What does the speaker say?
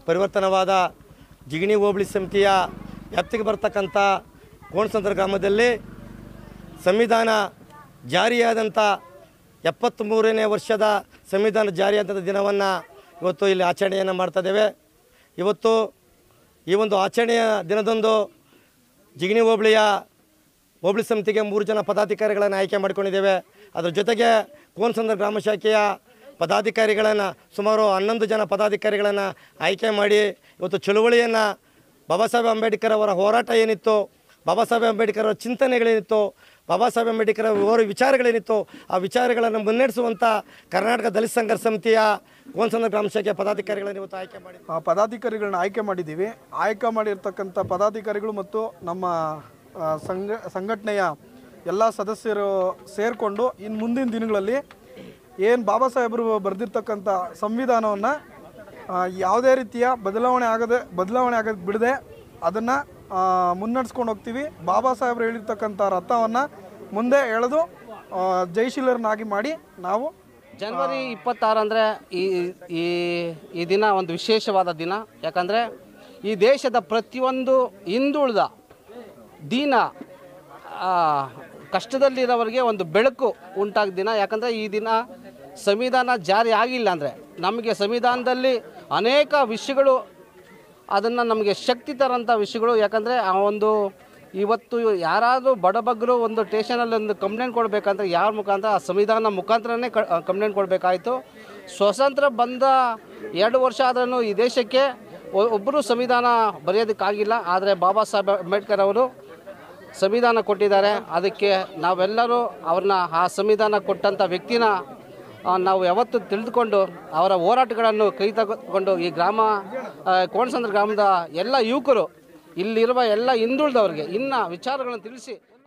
ಪರಿವರ್ತನವಾದ ಜಿಗಣಿ ಹೋಬಳಿ ಸಮಿತಿಯ ವ್ಯಾಪ್ತಿಗೆ ಬರ್ತಕ್ಕಂಥ ಕೋಣಸಂದ್ರ ಗ್ರಾಮದಲ್ಲಿ ಸಂವಿಧಾನ ಜಾರಿಯಾದಂಥ ಎಪ್ಪತ್ತ್ಮೂರನೇ ವರ್ಷದ ಸಂವಿಧಾನ ಜಾರಿಯಾದಂಥ ದಿನವನ್ನು ಇವತ್ತು ಇಲ್ಲಿ ಆಚರಣೆಯನ್ನು ಮಾಡ್ತಾಯಿದ್ದೇವೆ ಇವತ್ತು ಈ ಒಂದು ಆಚರಣೆಯ ದಿನದಂದು ಜಿಗಣಿ ಹೋಬಳಿಯ ಹೋಬಳಿ ಸಮಿತಿಗೆ ಮೂರು ಜನ ಪದಾಧಿಕಾರಿಗಳನ್ನು ಆಯ್ಕೆ ಮಾಡ್ಕೊಂಡಿದ್ದೇವೆ ಅದರ ಜೊತೆಗೆ ಕೋನಸಂದ್ರ ಗ್ರಾಮ ಶಾಖೆಯ ಪದಾಧಿಕಾರಿಗಳನ್ನು ಸುಮಾರು ಹನ್ನೊಂದು ಜನ ಪದಾಧಿಕಾರಿಗಳನ್ನು ಆಯ್ಕೆ ಮಾಡಿ ಇವತ್ತು ಚಳುವಳಿಯನ್ನು ಬಾಬಾ ಸಾಹೇಬ್ ಅಂಬೇಡ್ಕರ್ ಅವರ ಹೋರಾಟ ಏನಿತ್ತು ಬಾಬಾ ಸಾಹೇಬ್ ಅಂಬೇಡ್ಕರ್ ಅವರ ಚಿಂತನೆಗಳೇನಿತ್ತು ಬಾಬಾ ಸಾಹೇಬ್ ಅಂಬೇಡ್ಕರ್ ಅವರ ವಿಚಾರಗಳೇನಿತ್ತು ಆ ವಿಚಾರಗಳನ್ನು ಮುನ್ನಡೆಸುವಂಥ ಕರ್ನಾಟಕ ದಲಿತ ಸಂಘರ್ಷ ಸಮಿತಿಯ ಕೋನಸಂದ್ರ ಗ್ರಾಮ ಶಾಖೆಯ ಪದಾಧಿಕಾರಿಗಳನ್ನು ಇವತ್ತು ಆಯ್ಕೆ ಮಾಡಿ ಆ, ಪದಾಧಿಕಾರಿಗಳನ್ನ ಆಯ್ಕೆ ಮಾಡಿದ್ದೀವಿ ಆಯ್ಕೆ ಮಾಡಿರ್ತಕ್ಕಂಥ ಪದಾಧಿಕಾರಿಗಳು ಮತ್ತು ನಮ್ಮ ಆ, ಸಂಘ ಸಂಘಟನೆಯ ಎಲ್ಲ ಸದಸ್ಯರು ಸೇರಿಕೊಂಡು ಇನ್ನು ಮುಂದಿನ ದಿನಗಳಲ್ಲಿ ಏನು ಬಾಬಾ ಸಾಹೇಬರು ಬರೆದಿರ್ತಕ್ಕಂಥ ಸಂವಿಧಾನವನ್ನು ಯಾವುದೇ ರೀತಿಯ ಬದಲಾವಣೆ ಆಗದೆ ಬದಲಾವಣೆ ಆಗೋದು ಬಿಡದೆ ಅದನ್ನು ಮುನ್ನಡೆಸ್ಕೊಂಡು ಹೋಗ್ತೀವಿ ಬಾಬಾ ಸಾಹೇಬರು ಹೇಳಿರ್ತಕ್ಕಂಥ ರಥವನ್ನು ಮುಂದೆ ಎಳೆದು ಆ, ಜಯಶೀಲರನ್ನಾಗಿ ಮಾಡಿ ನಾವು ಜನವರಿ ಇಪ್ಪತ್ತಾರು ಅಂದರೆ ಈ ಈ ಈ ದಿನ ಒಂದು ವಿಶೇಷವಾದ ದಿನ ಯಾಕಂದರೆ ಈ ದೇಶದ ಪ್ರತಿಯೊಂದು ಹಿಂದುಳಿದ ದೀನ ಆ, ಕಷ್ಟದಲ್ಲಿರೋರಿಗೆ ಒಂದು ಬೆಳಕು ಉಂಟಾಗ ದಿನ ಯಾಕಂದರೆ ಈ ದಿನ ಸಂವಿಧಾನ ಜಾರಿ ಆಗಿಲ್ಲ ಅಂದರೆ ನಮಗೆ ಸಂವಿಧಾನದಲ್ಲಿ ಅನೇಕ ವಿಷಯಗಳು ಅದನ್ನು ನಮಗೆ ಶಕ್ತಿ ತರೋಂಥ ವಿಷಯಗಳು ಯಾಕಂದರೆ ಆ ಒಂದು ಇವತ್ತು ಯಾರಾದರೂ ಬಡಬಗ್ಗರು ಒಂದು ಸ್ಟೇಷನಲ್ಲಿ ಒಂದು ಕಂಪ್ಲೇಂಟ್ ಕೊಡಬೇಕಂದ್ರೆ ಯಾರ ಮುಖಾಂತರ ಆ ಸಂವಿಧಾನ ಮುಖಾಂತರನೇ ಕ ಕಂಪ್ಲೇಂಟ್ ಕೊಡಬೇಕಾಯಿತು ಸ್ವಾತಂತ್ರ್ಯ ಬಂದ ಎರಡು ವರ್ಷ ಆದ್ರೂ ಈ ದೇಶಕ್ಕೆ ಒ- ಒಬ್ಬರು ಸಂವಿಧಾನ ಬರೆಯೋದಕ್ಕಾಗಿಲ್ಲ ಆದರೆ ಬಾಬಾ ಸಾಹೇಬ್ ಅಂಬೇಡ್ಕರ್ ಅವರು ಸಂವಿಧಾನ ಕೊಟ್ಟಿದ್ದಾರೆ ಅದಕ್ಕೆ ನಾವೆಲ್ಲರೂ ಅವ್ರನ್ನ ಆ ಸಂವಿಧಾನ ಕೊಟ್ಟಂಥ ವ್ಯಕ್ತಿನ ಆ, ನಾವು ಯಾವತ್ತು ತಿಳಿದುಕೊಂಡು ಅವರ ಹೋರಾಟಗಳನ್ನು ಕೈ ತಗೊಂಡು ಈ ಗ್ರಾಮ ಆ, ಕೋಣಸಂದ್ರ ಗ್ರಾಮದ ಎಲ್ಲ ಯುವಕರು ಇಲ್ಲಿರುವ ಎಲ್ಲ ಹಿಂದುಳಿದವರಿಗೆ ಇನ್ನು ವಿಚಾರಗಳನ್ನು ತಿಳಿಸಿ